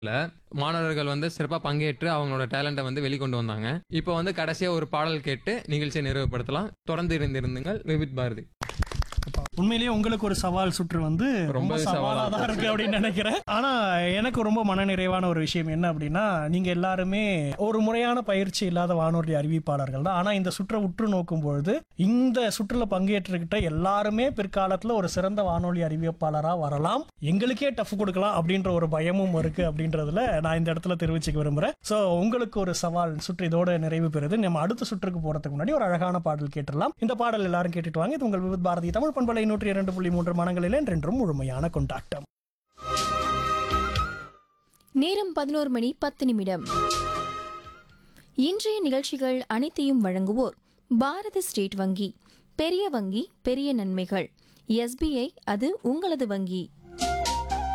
மாணவர்கள் வந்து சிறப்பா பங்கேற்று அவங்களோட டேலண்ட்டை வந்து வெளிக்கொண்டு வந்தாங்க இப்போ வந்து கடைசியா ஒரு பாடல் கேட்டு நிகழ்ச்சியை நிறைவுபடுத்தலாம் தொடர்ந்து இருந்திருந்துங்கள் விவித் பாரதி உண்மையிலேயே உங்களுக்கு ஒரு சவால் சுற்று வந்து ரொம்ப ரொம்பவே சவாலா சவாலா தான் இருக்கு அப்படின்னு நினைக்கிறேன் ஆனா எனக்கு ரொம்ப மனநிறைவான ஒரு விஷயம் என்ன அப்படின்னா நீங்க எல்லாருமே ஒரு முறையான பயிற்சி இல்லாத வானொலி அறிவிப்பாளர்கள் தான் ஆனா இந்த சுற்றை உற்று நோக்கும் பொழுது இந்த சுற்றுல பங்கேற்றுக்கிட்ட எல்லாருமே பிற்காலத்துல ஒரு சிறந்த வானொலி அறிவிப்பாளரா வரலாம் எங்களுக்கே டஃப் கொடுக்கலாம் அப்படின்ற ஒரு பயமும் இருக்கு அப்படின்றதுல நான் இந்த இடத்துல தெரிவிச்சுக்க விரும்புறேன் சோ உங்களுக்கு ஒரு சவால் சுற்று இதோட நிறைவு பெறுது நம்ம அடுத்த சுற்றுக்கு போறதுக்கு முன்னாடி ஒரு அழகான பாடல் கேட்டுடலாம் இந்த பாடல் எல்லாரும் கேட்டுட்டு வாங்க இது உங்கள் விவித் பாரதி தமிழ் பண்பலை நூற்றி இரண்டு புள்ளி மூன்று மனங்களில் என்றென்றும் முழுமையான கொண்டாட்டம் நேரம் பதினோரு மணி பத்து நிமிடம் இன்றைய நிகழ்ச்சிகள் அனைத்தையும் வழங்குவோர் பாரத ஸ்டேட் வங்கி பெரிய வங்கி பெரிய நன்மைகள் எஸ்பிஐ அது உங்களது வங்கி